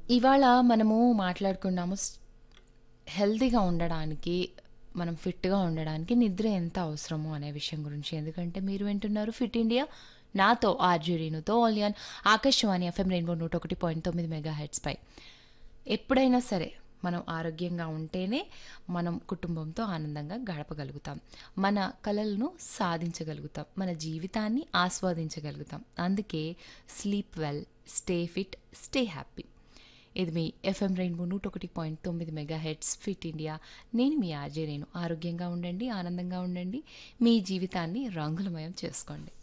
ఇవాళ మనము మాట్లాడుకున్నాము స్- హెల్తీగా ఉండడానికి మనం ఫిట్గా ఉండడానికి నిద్ర ఎంత అవసరమో అనే విషయం గురించి ఎందుకంటే మీరు వింటున్నారు ఫిట్ ఇండియా నాతో ఆర్జురీనుతో ఆలియాన్ ఆకాశవాణి ఎఫ్ఎం రెయిన్బో నూట ఒకటి పాయింట్ తొమ్మిది మెగా హెడ్స్పై ఎప్పుడైనా సరే మనం ఆరోగ్యంగా ఉంటేనే మనం కుటుంబంతో ఆనందంగా గడపగలుగుతాం మన కలలను సాధించగలుగుతాం మన జీవితాన్ని ఆస్వాదించగలుగుతాం అందుకే sleep well stay fit stay happy ఇది మీ ఎఫ్ఎం రెయిన్బో నూట ఒకటి పాయింట్ తొమ్మిది మెగా హెడ్స్ ఫిట్ ఇండియా నేను మీ ఆర్జే రేణు ఆరోగ్యంగా ఉండండి ఆనందంగా ఉండండి మీ జీవితాన్ని రంగులమయం చేసుకోండి